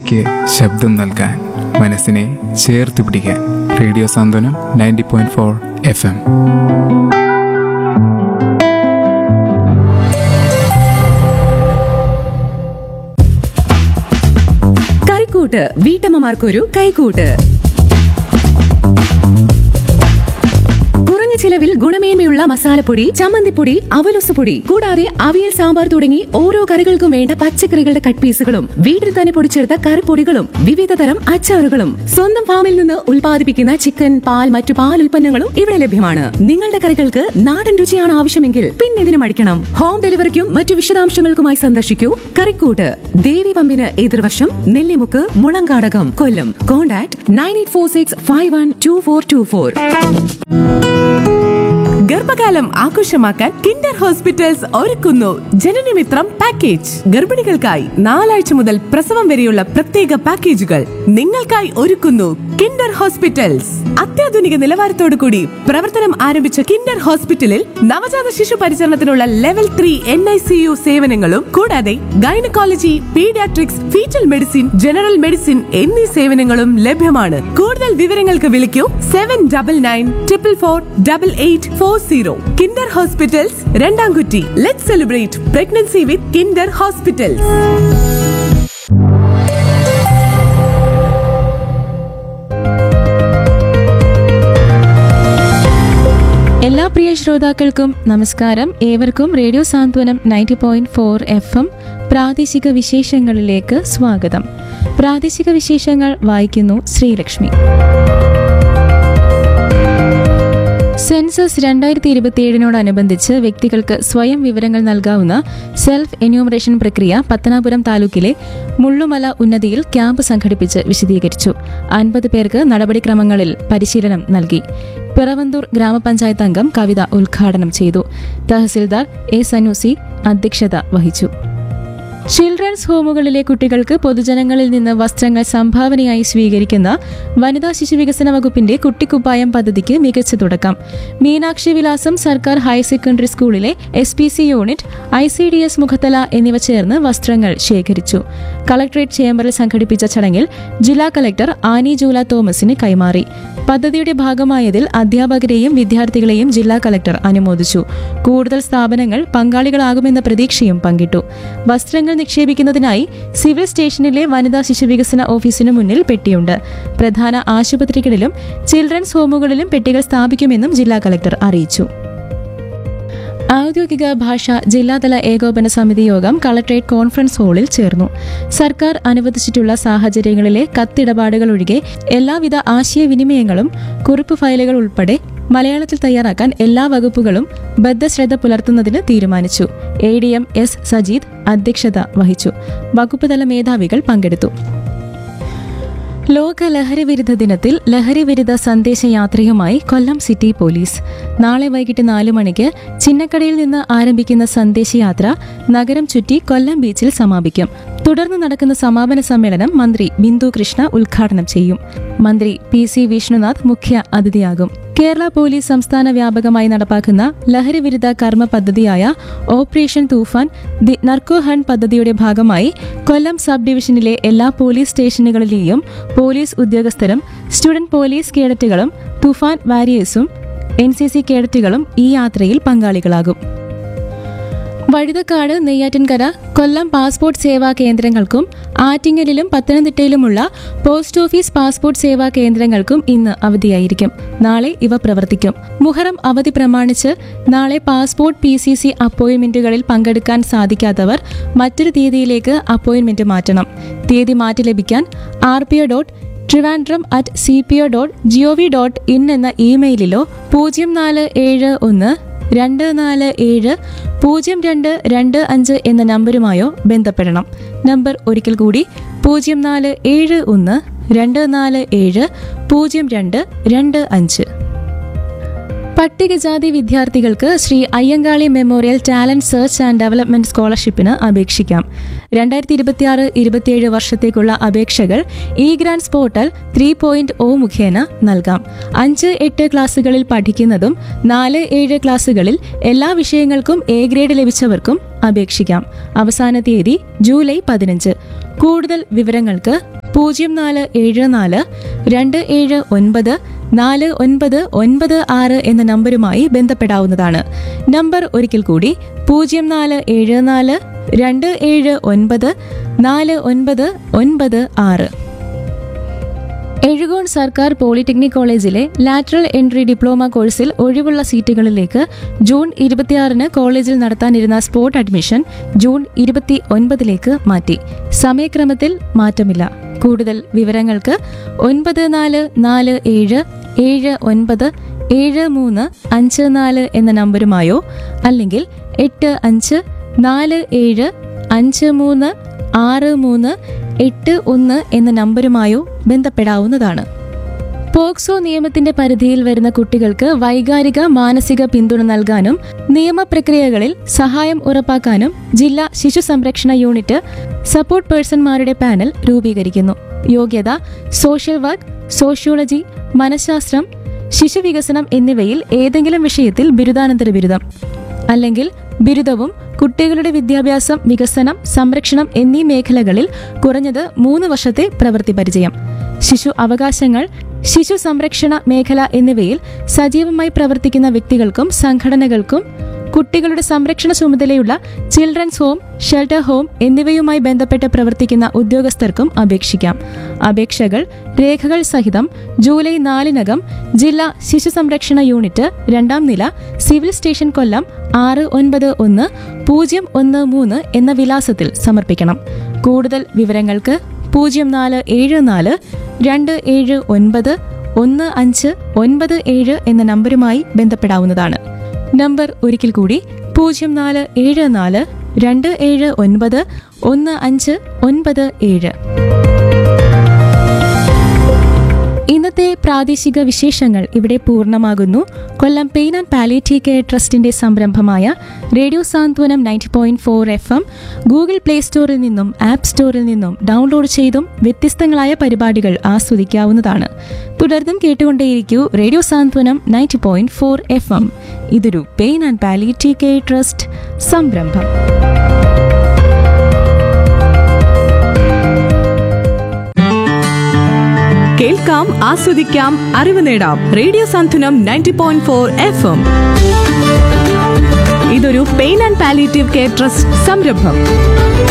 ഭാഷയ്ക്ക് ശബ്ദം നൽകാൻ മനസ്സിനെ ചേർത്ത് പിടിക്കാൻ radio Santhwanam ninety point four F M കറിക്കൂട്ട് വീട്ടമ്മമാർക്കൊരു കൈക്കൂട്ട് കുറഞ്ഞ ചിലവിൽ ഗുണമേന്മയുള്ള മസാലപ്പൊടി ചമ്മന്തിപ്പൊടി അവലൊസുപൊടി കൂടാതെ അവിയൽ സാമ്പാർ തുടങ്ങി ഓരോ കറികൾക്കും വേണ്ട പച്ചക്കറികളുടെ കട്ട് പീസുകളും വീട്ടിൽ തന്നെ പൊടിച്ചെടുത്ത കറിപ്പൊടികളും വിവിധ തരം അച്ചാറുകളും സ്വന്തം ഫാമിൽ നിന്ന് ഉൽപ്പാദിപ്പിക്കുന്ന ചിക്കൻ പാൽ മറ്റു പാൽ ഉൽപ്പന്നങ്ങളും ഇവിടെ ലഭ്യമാണ് നിങ്ങളുടെ കറികൾക്ക് നാടൻ രുചിയാണ് ആവശ്യമെങ്കിൽ പിന്നെ ഇതിന് മടിക്കണം ഹോം ഡെലിവറിക്കും മറ്റു വിശദാംശങ്ങൾക്കുമായി സന്ദർശിക്കൂ കറിക്കൂട്ട് ദേവി പമ്പിന് എതിർവശം Nellimukku Mulankadakam Kollam contact nine eight four six five one two four two four ഗർഭകാലം ആഘോഷമാക്കാൻ കിൻഡർ ഹോസ്പിറ്റൽസ് ഒരുക്കുന്നു ജനനമിത്രം പാക്കേജ് ഗർഭിണികൾക്കായി നാലാഴ്ച മുതൽ പ്രസവം വരെയുള്ള പ്രത്യേക പാക്കേജുകൾ നിങ്ങൾക്കായി ഒരുക്കുന്നു കിൻഡർ ഹോസ്പിറ്റൽസ് അത്യാധുനിക നിലവാരത്തോടു കൂടി പ്രവർത്തനം ആരംഭിച്ച കിൻഡർ ഹോസ്പിറ്റലിൽ നവജാത ശിശു പരിചരണത്തിനുള്ള level three N I C U സേവനങ്ങളും കൂടാതെ gynaecology paediatrics foetal medicine general medicine എന്നീ സേവനങ്ങളും ലഭ്യമാണ് കൂടുതൽ വിവരങ്ങൾക്ക് വിളിക്കൂ seven double nine triple four double eight four zero Kinder hospitals Randamkutty let celebrate pregnancy with Kinder hospitals എല്ലാ പ്രിയ ശ്രോതാക്കൾക്കും നമസ്കാരം ഏവർക്കും radio Santhwanam ninety point four F M പ്രാദേശിക വിശേഷങ്ങളിലേക്ക് സ്വാഗതം പ്രാദേശിക വിശേഷങ്ങൾ വായിക്കുന്നു ശ്രീലക്ഷ്മി സെൻസസ് രണ്ടായിരത്തി ഇരുപത്തിയേഴിനോടനുബന്ധിച്ച് വ്യക്തികൾക്ക് സ്വയം വിവരങ്ങൾ നൽകാവുന്ന സെൽഫ് എന്യൂമറേഷൻ പ്രക്രിയ പത്തനാപുരം താലൂക്കിലെ മുള്ളുമല ഉന്നതിയിൽ ക്യാമ്പ് സംഘടിപ്പിച്ച് വിശദീകരിച്ചു അൻപത് പേർക്ക് നടപടിക്രമങ്ങളിൽ പരിശീലനം നൽകി പിറവന്തൂർ ഗ്രാമപഞ്ചായത്ത് അംഗം കവിത ഉദ്ഘാടനം ചെയ്തു തഹസിൽദാർ എ സനൂസി അധ്യക്ഷത വഹിച്ചു ചിൽഡ്രൻസ് ഹോമുകളിലെ കുട്ടികൾക്ക് പൊതുജനങ്ങളിൽ നിന്ന് വസ്ത്രങ്ങൾ സംഭാവനയായി സ്വീകരിക്കുന്ന വനിതാ ശിശുവികസന വകുപ്പിന്റെ കുട്ടിക്കുപ്പായം പദ്ധതിക്ക് മികച്ച തുടക്കം മീനാക്ഷി വിലാസം സർക്കാർ ഹയർ സെക്കൻഡറി സ്കൂളിലെ S P C unit I C D S Mukhathala എന്നിവ ചേർന്ന് വസ്ത്രങ്ങൾ ശേഖരിച്ചു കളക്ടറേറ്റ് ചേംബറിൽ സംഘടിപ്പിച്ച ചടങ്ങിൽ ജില്ലാ കളക്ടർ ആനി ജൂല തോമസിന് കൈമാറി പദ്ധതിയുടെ ഭാഗമായതിൽ അധ്യാപകരെയും വിദ്യാർത്ഥികളെയും ജില്ലാ കളക്ടർ അനുമോദിച്ചു കൂടുതൽ സ്ഥാപനങ്ങൾ പങ്കാളികളാകുമെന്ന പ്രതീക്ഷയും പങ്കിട്ടു വസ്ത്രങ്ങൾ നിക്ഷേപിക്കുന്നതിനായി സിവിൽ സ്റ്റേഷനിലെ വനിതാ ശിശുവികസന ഓഫീസിനു മുന്നിൽ പെട്ടിയുണ്ട് പ്രധാന ആശുപത്രികളിലും ചിൽഡ്രൻസ് ഹോമുകളിലും പെട്ടികൾ സ്ഥാപിക്കുമെന്നും ജില്ലാ കളക്ടർ അറിയിച്ചു ഔദ്യോഗിക ഭാഷ ജില്ലാതല ഏകോപന സമിതി യോഗം കളക്ട്രേറ്റ് കോൺഫറൻസ് ഹാളിൽ ചേർന്നു സർക്കാർ അനുവദിച്ചിട്ടുള്ള സാഹചര്യങ്ങളിലെ കത്തിടപാടുകൾ ഒഴികെ എല്ലാവിധ ആശയവിനിമയങ്ങളും കുറിപ്പ് ഫയലുകൾ ഉൾപ്പെടെ മലയാളത്തിൽ തയ്യാറാക്കാൻ എല്ലാ വകുപ്പുകളും ബദ്ധശ്രദ്ധ പുലർത്തുന്നതിന് തീരുമാനിച്ചു A D M S Sajeed അധ്യക്ഷത വഹിച്ചു വകുപ്പ് തല മേധാവികൾ പങ്കെടുത്തു ലോക ലഹരി വിരുദ്ധ ദിനത്തിൽ ലഹരി വിരുദ്ധ സന്ദേശയാത്രയുമായി കൊല്ലം സിറ്റി പോലീസ് നാളെ വൈകിട്ട് നാലു മണിക്ക് ചിന്നക്കടയിൽ നിന്ന് ആരംഭിക്കുന്ന സന്ദേശയാത്ര നഗരം ചുറ്റി കൊല്ലം ബീച്ചിൽ സമാപിക്കും തുടർന്ന് നടക്കുന്ന സമാപന സമ്മേളനം മന്ത്രി ബിന്ദു കൃഷ്ണ ഉദ്ഘാടനം ചെയ്യും മന്ത്രി പി സി വിഷ്ണുനാഥ് മുഖ്യ അതിഥിയാകും കേരള പോലീസ് സംസ്ഥാന വ്യാപകമായി നടപ്പാക്കുന്ന ലഹരി വിരുദ്ധ കർമ്മ പദ്ധതിയായ operation Toofan the narco hunt പദ്ധതിയുടെ ഭാഗമായി കൊല്ലം സബ് ഡിവിഷനിലെ എല്ലാ പോലീസ് സ്റ്റേഷനുകളിലെയും പോലീസ് ഉദ്യോഗസ്ഥരും സ്റ്റുഡന്റ് പോലീസ് കേഡറ്റുകളും തുഫാൻ വാരിയേഴ്സും എൻ സി സി കേഡറ്റുകളും ഈ യാത്രയിൽ പങ്കാളികളാകും വഴുതക്കാട് നെയ്യാറ്റിൻകര കൊല്ലം പാസ്പോർട്ട് സേവാ കേന്ദ്രങ്ങൾക്കും ആറ്റിങ്ങലിലും പത്തനംതിട്ടയിലുമുള്ള പോസ്റ്റ് ഓഫീസ് പാസ്പോർട്ട് സേവാ കേന്ദ്രങ്ങൾക്കും ഇന്ന് അവധിയായിരിക്കും നാളെ ഇവ പ്രവർത്തിക്കും മുഹറം അവധി പ്രമാണിച്ച് നാളെ പാസ്പോർട്ട് പി സി സി അപ്പോയിന്റ്മെന്റുകളിൽ പങ്കെടുക്കാൻ സാധിക്കാത്തവർ മറ്റൊരു തീയതിയിലേക്ക് അപ്പോയിന്റ്മെന്റ് മാറ്റണം തീയതി മാറ്റി ലഭിക്കാൻ R P O dot Trivandrum at C P O dot GOV dot in എന്ന ഇമെയിലിലോ പൂജ്യം നാല് ഏഴ് ഒന്ന് രണ്ട് നാല് ഏഴ് പൂജ്യം രണ്ട് രണ്ട് അഞ്ച് എന്ന നമ്പരുമായോ ബന്ധപ്പെടണം നമ്പർ ഒരിക്കൽ കൂടി പൂജ്യം നാല് ഏഴ് ഒന്ന് രണ്ട് നാല് ഏഴ് പൂജ്യം രണ്ട് രണ്ട് അഞ്ച് പട്ടികജാതി വിദ്യാർത്ഥികൾക്ക് Shri Ayyankali memorial talent search and development സ്കോളർഷിപ്പിന് അപേക്ഷിക്കാം രണ്ടായിരത്തി ഇരുപത്തിയാറ് ഇരുപത്തിയേഴ് വർഷത്തേക്കുള്ള അപേക്ഷകൾ e grants portal three point O മുഖേന നൽകാം അഞ്ച് എട്ട് ക്ലാസ്സുകളിൽ പഠിക്കുന്നതും നാല് ഏഴ് ക്ലാസ്സുകളിൽ എല്ലാ വിഷയങ്ങൾക്കും എ ഗ്രേഡ് ലഭിച്ചവർക്കും അപേക്ഷിക്കാം അവസാന തീയതി ജൂലൈ പതിനഞ്ച് കൂടുതൽ വിവരങ്ങൾക്ക് പൂജ്യം നാല് ഏഴ് നാല് രണ്ട് ഏഴ് ഒൻപത് നാല് ഒൻപത് ഒൻപത് ആറ് എന്ന നമ്പരുമായി ബന്ധപ്പെടാവുന്നതാണ് നമ്പർ ഒരിക്കൽ കൂടി പൂജ്യം നാല് ഏഴ് നാല് രണ്ട് ഏഴ് ഒൻപത് നാല് ഒൻപത് ഒൻപത് ആറ് എഴുകോൺ സർക്കാർ പോളിടെക്നിക് കോളേജിലെ ലാറ്ററൽ എൻട്രി ഡിപ്ലോമ കോഴ്സിൽ ഒഴിവുള്ള സീറ്റുകളിലേക്ക് ജൂൺ ഇരുപത്തിയാറിന് കോളേജിൽ നടത്താനിരുന്ന സ്പോട്ട് അഡ്മിഷൻ ജൂൺ ഇരുപത്തി ഒൻപതിലേക്ക് മാറ്റി സമയക്രമത്തിൽ മാറ്റമില്ല കൂടുതൽ വിവരങ്ങൾക്ക് ഒൻപത് നാല് നാല് ഏഴ് ഏഴ് ഒൻപത് ഏഴ് മൂന്ന് അഞ്ച് നാല് എന്ന നമ്പരുമായോ അല്ലെങ്കിൽ എട്ട് അഞ്ച് നാല് ഏഴ് അഞ്ച് മൂന്ന് ആറ് മൂന്ന് എട്ട് ഒന്ന് എന്ന നമ്പരുമായോ ബന്ധപ്പെടാവുന്നതാണ് പോക്സോ നിയമത്തിന്റെ പരിധിയിൽ വരുന്ന കുട്ടികൾക്ക് വൈകാരിക മാനസിക പിന്തുണ നൽകാനും നിയമപ്രക്രിയകളിൽ സഹായം ഉറപ്പാക്കാനും ജില്ലാ ശിശു സംരക്ഷണ യൂണിറ്റ് സപ്പോർട്ട് പേഴ്സൺമാരുടെ പാനൽ രൂപീകരിക്കുന്നു യോഗ്യത സോഷ്യൽ വർക്ക് സോഷ്യോളജി മനഃശാസ്ത്രം ശിശുവികസനം എന്നിവയിൽ ഏതെങ്കിലും വിഷയത്തിൽ ബിരുദാനന്തര ബിരുദം അല്ലെങ്കിൽ ബിരുദവും കുട്ടികളുടെ വിദ്യാഭ്യാസം വികസനം സംരക്ഷണം എന്നീ മേഖലകളിൽ കുറഞ്ഞത് മൂന്ന് വർഷത്തെ പ്രവൃത്തി പരിചയം ശിശു അവകാശങ്ങൾ ശിശു സംരക്ഷണ മേഖല എന്നിവയിൽ സജീവമായി പ്രവർത്തിക്കുന്ന വ്യക്തികൾക്കും സംഘടനകൾക്കും കുട്ടികളുടെ സംരക്ഷണ ചുമതലയുള്ള ചിൽഡ്രൻസ് ഹോം ഷെൽട്ടർ ഹോം എന്നിവയുമായി ബന്ധപ്പെട്ട് പ്രവർത്തിക്കുന്ന ഉദ്യോഗസ്ഥർക്കും അപേക്ഷിക്കാം അപേക്ഷകൾ രേഖകൾ സഹിതം ജൂലൈ നാലിനകം ജില്ലാ ശിശു സംരക്ഷണ യൂണിറ്റ് രണ്ടാം നില സിവിൽ സ്റ്റേഷൻ കൊല്ലം ആറ് ഒൻപത് ഒന്ന് പൂജ്യം ഒന്ന് മൂന്ന് എന്ന വിലാസത്തിൽ സമർപ്പിക്കണം കൂടുതൽ വിവരങ്ങൾക്ക് പൂജ്യം നാല് ഏഴ് നാല് രണ്ട് ഏഴ് ഒൻപത് ഒന്ന് അഞ്ച് ഒൻപത് ഏഴ് എന്ന നമ്പരുമായി ബന്ധപ്പെടാവുന്നതാണ് നമ്പർ ഒരിക്കൽ കൂടി പൂജ്യം നാല് ഏഴ് നാല് രണ്ട് ഏഴ് ഒൻപത് ഒന്ന് അഞ്ച് ഒൻപത് ഏഴ് ഇന്നത്തെ പ്രാദേശിക വിശേഷങ്ങൾ ഇവിടെ പൂർണ്ണമാകുന്നു Kollam pain and palliative care ട്രസ്റ്റിന്റെ സംരംഭമായ radio Santhwanam ninety point four F M Google play സ്റ്റോറിൽ നിന്നും ആപ്പ് സ്റ്റോറിൽ നിന്നും ഡൗൺലോഡ് ചെയ്തും വ്യത്യസ്തങ്ങളായ പരിപാടികൾ ആസ്വദിക്കാവുന്നതാണ് തുടർന്നും കേട്ടുകൊണ്ടേയിരിക്കൂ radio Santhwanam ninety point four F M ഇതൊരു pain and palliative care trust സംരംഭം കേൾക്കാം ആസ്വദിക്കാം അറിവ് നേടാം radio Santhwanam ninety point four F M ഇതൊരു pain and palliative care trust സംരംഭം